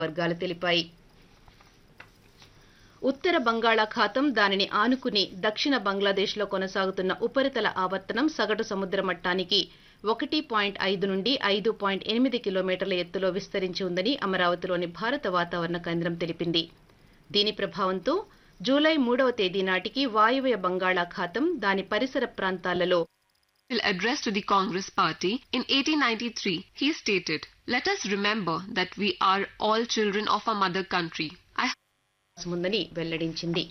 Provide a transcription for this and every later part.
వర్గాలు తెలిపాయి ఉత్తర బంగాళాఖాతం దానిని ఆనుకుని దక్షిణ బంగ్లాదేశ్లో కొనసాగుతున్న ఉపరితల ఆవర్తనం సగటు సముద్ర మట్టానికి ఒకటి పాయింట్ ఐదు నుండి ఐదు పాయింట్ ఎనిమిది కిలోమీటర్ల ఎత్తులో విస్తరించి ఉందని అమరావతిలోని భారత వాతావరణ కేంద్రం తెలిపింది దీని ప్రభావంతో జూలై మూడవ తేదీ నాటికి వాయువ్య బంగాళాఖాతం దాని పరిసర ప్రాంతాలలో will address to the Congress Party in 1893, he stated, Let us remember that we are all children of our mother country. I ఉందని వెల్లడించింది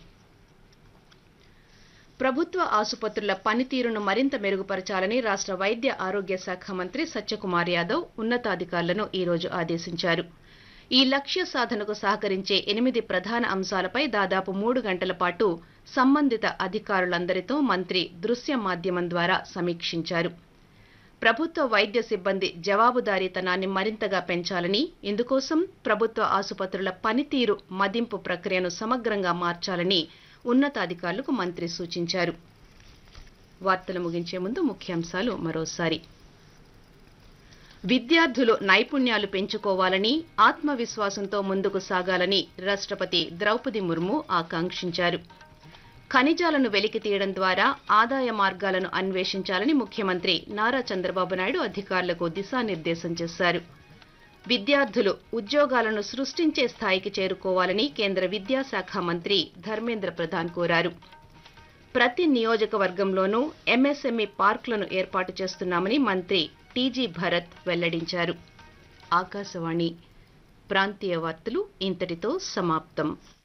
ప్రభుత్వ ఆసుపత్రుల పనితీరును మరింత మెరుగుపరచాలని రాష్ట్ర వైద్య ఆరోగ్య శాఖ మంత్రి సత్యకుమార్ యాదవ్ ఉన్నతాధికారులను ఈ రోజు ఆదేశించారు ఈ లక్ష్య సాధనకు సహకరించే ఎనిమిది ప్రధాన అంశాలపై దాదాపు మూడు గంటల పాటు సంబంధిత అధికారులందరితో మంత్రి దృశ్య మాధ్యమం ద్వారా సమీక్షించారు ప్రభుత్వ వైద్య సిబ్బంది జవాబుదారీతనాన్ని మరింతగా పెంచాలని ఇందుకోసం ప్రభుత్వ ఆసుపత్రుల పనితీరు మదింపు ప్రక్రియను సమగ్రంగా మార్చాలని ఉన్నతాధికారులకు మంత్రి సూచించారు వార్తలు ముగించే ముందు ముఖ్యాంశాలు మరోసారి విద్యార్థులు నైపుణ్యాలు పెంచుకోవాలని ఆత్మవిశ్వాసంతో ముందుకు సాగాలని రాష్ట్రపతి ద్రౌపది ముర్ము ఆకాంక్షించారు ఖనిజాలను వెలికి తీయడం ద్వారా ఆదాయ మార్గాలను అన్వేషించాలని ముఖ్యమంత్రి నారా చంద్రబాబు నాయుడు అధికారులకు దిశానిర్దేశం చేశారు విద్యార్థులు ఉద్యోగాలను సృష్టించే స్థాయికి చేరుకోవాలని కేంద్ర విద్యాశాఖ మంత్రి ధర్మేంద్ర ప్రధాన్ కోరారు ప్రతి నియోజకవర్గంలోనూ ఎంఎస్ఎంఈ పార్కులను ఏర్పాటు చేస్తున్నామని మంత్రి టీజీ భరత్ వెల్లడించారు ఆకాశవాణి ప్రాంతీయ వార్తలు ఇంతటితో సమాప్తం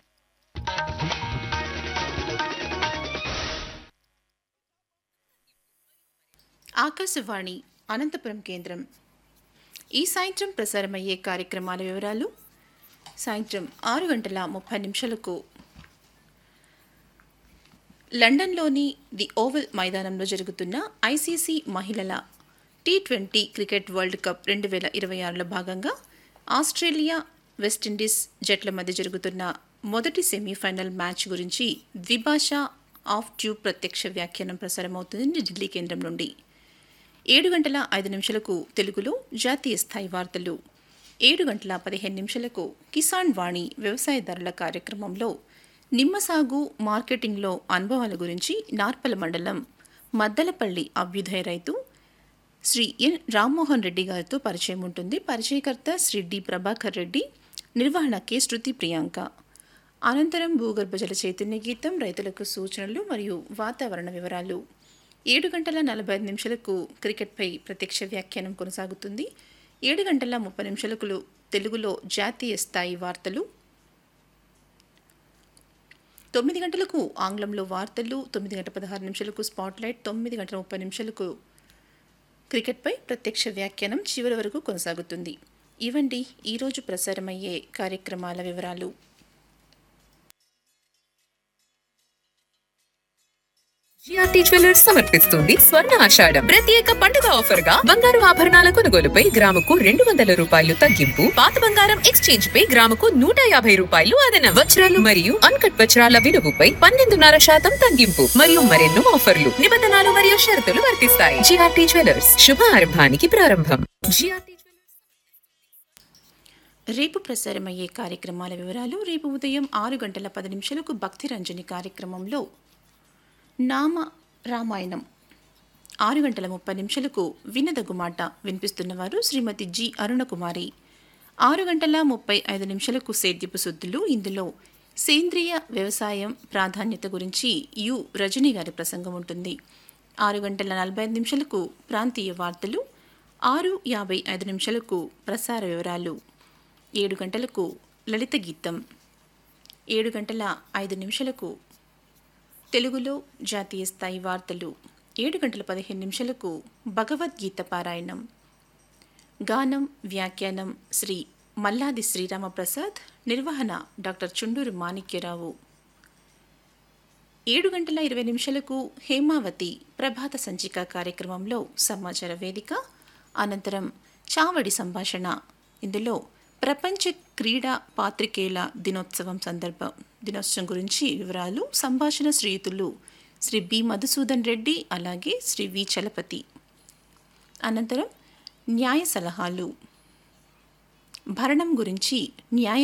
ఆకాశవాణి అనంతపురం కేంద్రం ఈ సాయంత్రం ప్రసారమయ్యే కార్యక్రమాల వివరాలు సాయంత్రం ఆరు గంటల ముప్పై నిమిషాలకు లండన్లోని ది ఓవల్ మైదానంలో జరుగుతున్న ఐసీసీ మహిళల T twenty cricket world cup రెండు వేల ఇరవై ఆరులో భాగంగా ఆస్ట్రేలియా వెస్టిండీస్ జట్ల మధ్య జరుగుతున్న మొదటి సెమీఫైనల్ మ్యాచ్ గురించి ద్విభాషా ఆఫ్ ట్యూబ్ ప్రత్యక్ష వ్యాఖ్యానం ప్రసారమవుతుంది ఢిల్లీ కేంద్రం నుండి ఏడు గంటల ఐదు నిమిషాలకు తెలుగులో జాతీయ స్థాయి వార్తలు ఏడు గంటల పదిహేను నిమిషాలకు కిసాన్ వాణి వ్యవసాయదారుల కార్యక్రమంలో నిమ్మ సాగు మార్కెటింగ్లో అనుభవాల గురించి నార్పల మండలం మద్దలపల్లి అభ్యుదయ రైతు శ్రీ ఎన్ రామ్మోహన్ రెడ్డి గారితో పరిచయం ఉంటుంది పరిచయకర్త శ్రీ డి ప్రభాకర్ రెడ్డి నిర్వహణ కె శృతి ప్రియాంక అనంతరం భూగర్భ జల చైతన్య గీతం రైతులకు సూచనలు మరియు వాతావరణ వివరాలు ఏడు గంటల నలభై ఐదు నిమిషాలకు క్రికెట్పై ప్రత్యక్ష వ్యాఖ్యానం కొనసాగుతుంది ఏడు గంటల ముప్పై నిమిషాలకు తెలుగులో జాతీయ స్థాయి వార్తలు తొమ్మిది గంటలకు ఆంగ్లంలో వార్తలు తొమ్మిది గంటల పదహారు నిమిషాలకు స్పాట్లైట్ తొమ్మిది గంటల ముప్పై నిమిషాలకు క్రికెట్పై ప్రత్యక్ష వ్యాఖ్యానం చివరి వరకు కొనసాగుతుంది ఇవండి ఈరోజు ప్రసారమయ్యే కార్యక్రమాల వివరాలు జిఆర్టీ జ్యువెలర్స్ సమర్పిస్తుంది స్వర్ణ ఆషాఢం ప్రత్యేక పండుగ ఆఫర్ గా బంగారు ఆభరణాల కొనుగోలుపై గ్రాముకు రెండు వందల రూపాయలు తగ్గింపు పాత బంగారం ఎక్స్చేంజ్ పై గ్రాముకు నూట యాభై రూపాయలు అదన వజ్రాలు మరియు అన్కట్ వజ్రాల విలువపై పన్నెండున్నర శాతం తగ్గింపు మరియు మరెన్నో ఆఫర్లు నిబంధనలు మరియు షరతులు వర్తిస్తాయి జిఆర్టీ జ్యువెలర్స్ శుభ ఆరంభానికి ప్రారంభం జిఆర్టీ రేపు ప్రసారమయ్యే కార్యక్రమాల వివరాలు రేపు ఉదయం ఆరు గంటల పది నిమిషాలకు భక్తి రంజని కార్యక్రమంలో నామ రామాయణం ఆరు గంటల ముప్పై నిమిషాలకు వినదగు మాట వినిపిస్తున్నవారు శ్రీమతి జి అరుణకుమారి ఆరు గంటల ముప్పై ఐదు నిమిషాలకు సేద్యపు సుద్దులు ఇందులో సేంద్రియ వ్యవసాయం ప్రాధాన్యత గురించి యు రజని గారి ప్రసంగం ఉంటుంది ఆరు గంటల నలభై ఐదు నిమిషాలకు ప్రాంతీయ వార్తలు ఆరు యాభై ఐదు నిమిషాలకు ప్రసార వివరాలు ఏడు గంటలకు లలిత గీతం ఏడు గంటల ఐదు నిమిషాలకు తెలుగులో జాతీయ స్థాయి వార్తలు ఏడు గంటల పదిహేను నిమిషాలకు భగవద్గీత పారాయణం గానం వ్యాఖ్యానం శ్రీ మల్లాది శ్రీరామప్రసాద్ నిర్వహణ డాక్టర్ చుండూరు మాణిక్యరావు ఏడు గంటల ఇరవై నిమిషాలకు హేమావతి ప్రభాత సంచిక కార్యక్రమంలో సమాచార వేదిక అనంతరం చావడి సంభాషణ ఇందులో ప్రపంచ క్రీడా పాత్రికేయుల దినోత్సవం సందర్భం దినోత్సవం గురించి వివరాలు సంభాషణ శ్రీయుతులు శ్రీ బి మధుసూదన్ రెడ్డి అలాగే శ్రీ వి చలపతి అనంతరం న్యాయ సలహాలు భరణం గురించి న్యాయ